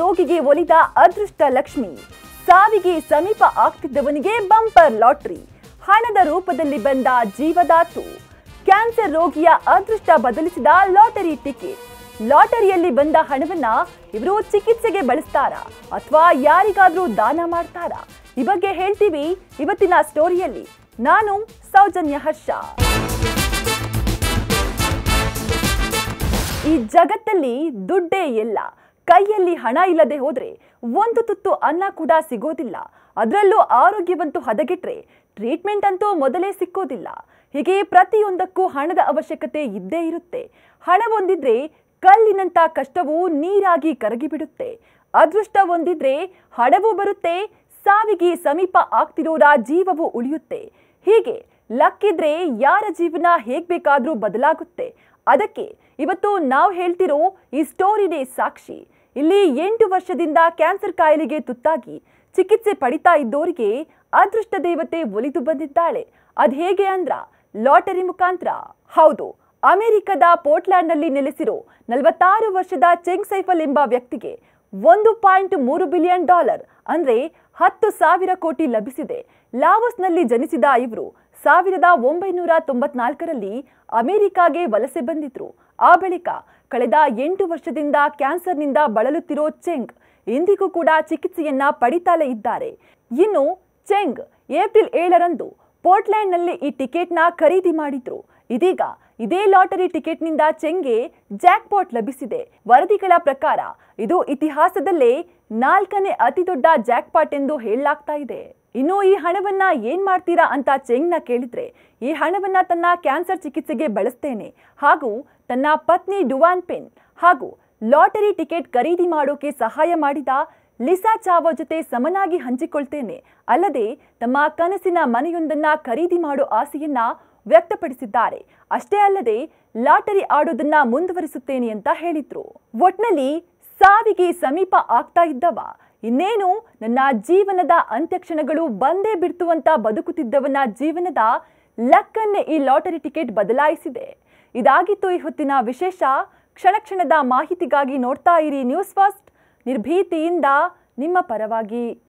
ರೋಗಿಗೆ ಒಲಿದ ಅದೃಷ್ಟ ಲಕ್ಷ್ಮಿ ಸಾವಿಗೆ ಸಮೀಪ ಆಗ್ತಿದ್ದವನಿಗೆ ಬಂಪರ್ ಲಾಟ್ರಿ ಹಣದ ರೂಪದಲ್ಲಿ ಬಂದ ಜೀವದಾತು ಕ್ಯಾನ್ಸರ್ ರೋಗಿಯ ಅದೃಷ್ಟ ಬದಲಿಸಿದ ಲಾಟರಿ ಟಿಕೆಟ್ ಲಾಟರಿಯಲ್ಲಿ ಬಂದ ಹಣವನ್ನ ಇವರು ಚಿಕಿತ್ಸೆಗೆ ಬಳಸ್ತಾರಾ ಅಥವಾ ಯಾರಿಗಾದ್ರೂ ದಾನ ಮಾಡ್ತಾರಾ ಈ ಬಗ್ಗೆ ಹೇಳ್ತೀವಿ ಇವತ್ತಿನ ಸ್ಟೋರಿಯಲ್ಲಿ ನಾನು ಸೌಜನ್ಯ ಹರ್ಷ ಈ ಜಗತ್ತಲ್ಲಿ ದುಡ್ಡೇ ಎಲ್ಲ ಕೈಯಲ್ಲಿ ಹಣ ಇಲ್ಲದೆ ಹೋದ್ರೆ ಒಂದು ತುತ್ತು ಅನ್ನ ಕೂಡ ಸಿಗೋದಿಲ್ಲ ಅದರಲ್ಲೂ ಆರೋಗ್ಯವಂತೂ ಹದಗೆಟ್ರೆ ಟ್ರೀಟ್ಮೆಂಟ್ ಅಂತೂ ಮೊದಲೇ ಸಿಕ್ಕೋದಿಲ್ಲ ಹೀಗೆ ಪ್ರತಿಯೊಂದಕ್ಕೂ ಹಣದ ಅವಶ್ಯಕತೆ ಇದ್ದೇ ಇರುತ್ತೆ ಹಣ ಹೊಂದಿದ್ರೆ ಕಲ್ಲಿನಂತ ಕಷ್ಟವು ನೀರಾಗಿ ಕರಗಿಬಿಡುತ್ತೆ ಅದೃಷ್ಟ ಹೊಂದಿದ್ರೆ ಹಣವೂ ಬರುತ್ತೆ ಸಾವಿಗೆ ಸಮೀಪ ಆಗ್ತಿರೋರ ಜೀವವು ಉಳಿಯುತ್ತೆ ಹೀಗೆ ಲಕ್ಕಿದ್ರೆ ಯಾರ ಜೀವನ ಹೇಗ್ ಬೇಕಾದ್ರೂ ಬದಲಾಗುತ್ತೆ ಅದಕ್ಕೆ ಇವತ್ತು ನಾವು ಹೇಳ್ತಿರೋ ಈ ಸ್ಟೋರಿನೇ ಸಾಕ್ಷಿ ಇಲ್ಲಿ ಎಂಟು ವರ್ಷದಿಂದ ಕ್ಯಾನ್ಸರ್ ಕಾಯಿಲೆಗೆ ತುತ್ತಾಗಿ ಚಿಕಿತ್ಸೆ ಪಡಿತಾ ಇದ್ದೋರಿಗೆ ಅದೃಷ್ಟ ದೇವತೆ ಒಲಿದು ಬಂದಿದ್ದಾಳೆ ಅದ್ ಹೇಗೆ ಅಂದ್ರ ಲಾಟರಿ ಮುಖಾಂತರ ಹೌದು ಅಮೆರಿಕದ ಪೋರ್ಟ್ಲ್ಯಾಂಡ್ನಲ್ಲಿ ನೆಲೆಸಿರೋ ನಲವತ್ತಾರು ವರ್ಷದ ಚೆಂಗ್ ಸೈಫಲ್ ಎಂಬ ವ್ಯಕ್ತಿಗೆ ಒಂದು ಪಾಯಿಂಟ್ ಮೂರು ಬಿಲಿಯನ್ ಡಾಲರ್ ಅಂದ್ರೆ ಹತ್ತು ಸಾವಿರ ಕೋಟಿ ಲಭಿಸಿದೆ ಲಾವೋಸ್ನಲ್ಲಿ ಜನಿಸಿದ ಇವರು ಸಾವಿರದ ಒಂಬೈನೂರ ತೊಂಬತ್ನಾಲ್ಕರಲ್ಲಿ ಅಮೆರಿಕಾಗೆ ವಲಸೆ ಬಂದಿದ್ರು ಆ ಬಳಿಕ ಕಳೆದ ಎಂಟು ವರ್ಷದಿಂದ ಕ್ಯಾನ್ಸರ್ನಿಂದ ಬಳಲುತ್ತಿರೋ ಚೆಂಗ್ ಇಂದಿಗೂ ಕೂಡ ಚಿಕಿತ್ಸೆಯನ್ನ ಪಡಿತಾಲೇ ಇದ್ದಾರೆ ಇನ್ನು ಚೆಂಗ್ ಏಪ್ರಿಲ್ ಏಳರಂದು ಪೋರ್ಟ್ಲ್ಯಾಂಡ್ನಲ್ಲಿ ಈ ಟಿಕೆಟ್ನ ಖರೀದಿ ಮಾಡಿದ್ರು ಇದೀಗ ಇದೇ ಲಾಟರಿ ಟಿಕೆಟ್ನಿಂದ ಚೆಂಗೆ ಜಾಕ್ಪಾಟ್ ಲಭಿಸಿದೆ ವರದಿಗಳ ಪ್ರಕಾರ ಇದು ಇತಿಹಾಸದಲ್ಲೇ ನಾಲ್ಕನೇ ಅತಿದೊಡ್ಡ ಜಾಕ್ಪಾಟ್ ಎಂದು ಹೇಳಲಾಗ್ತಾ ಇದೆ ಇನ್ನು ಈ ಹಣವನ್ನ ಏನ್ ಮಾಡ್ತೀರಾ ಅಂತ ಚೆಂಗ್ನ ಕೇಳಿದ್ರೆ ಈ ಹಣವನ್ನ ತನ್ನ ಕ್ಯಾನ್ಸರ್ ಚಿಕಿತ್ಸೆಗೆ ಬಳಸ್ತೇನೆ ಹಾಗೂ ತನ್ನ ಪತ್ನಿ ಡುವಾನ್ ಪೆನ್ ಹಾಗೂ ಲಾಟರಿ ಟಿಕೆಟ್ ಖರೀದಿ ಮಾಡೋಕೆ ಸಹಾಯ ಮಾಡಿದ ಲಿಸಾ ಚಾವೋ ಜೊತೆ ಸಮನಾಗಿ ಹಂಚಿಕೊಳ್ತೇನೆ ಅಲ್ಲದೆ ತಮ್ಮ ಕನಸಿನ ಮನೆಯೊಂದನ್ನ ಖರೀದಿ ಮಾಡೋ ಆಸೆಯನ್ನ ವ್ಯಕ್ತಪಡಿಸಿದ್ದಾರೆ ಅಷ್ಟೇ ಅಲ್ಲದೆ ಲಾಟರಿ ಆಡೋದನ್ನ ಮುಂದುವರಿಸುತ್ತೇನೆ ಅಂತ ಹೇಳಿದ್ರು ಒಟ್ನಲ್ಲಿ ಸಾವಿಗೆ ಸಮೀಪ ಆಗ್ತಾ ಇದ್ದವ ಇನ್ನೇನು ನನ್ನ ಜೀವನದ ಅಂತ್ಯಕ್ಷಣಗಳು ಬಂದೇ ಬಿಡ್ತು ಅಂತ ಬದುಕುತ್ತಿದ್ದವನ ಜೀವನದ ಲಕ್ಕನ್ನೇ ಈ ಲಾಟರಿ ಟಿಕೆಟ್ ಬದಲಾಯಿಸಿದೆ ಇದಾಗಿತ್ತು ಈ ಹೊತ್ತಿನ ವಿಶೇಷ ಕ್ಷಣ ಕ್ಷಣದ ಮಾಹಿತಿಗಾಗಿ ನೋಡ್ತಾ ಇರಿ ನ್ಯೂಸ್ ಫಸ್ಟ್ ನಿರ್ಭೀತಿಯಿಂದ ನಿಮ್ಮ ಪರವಾಗಿ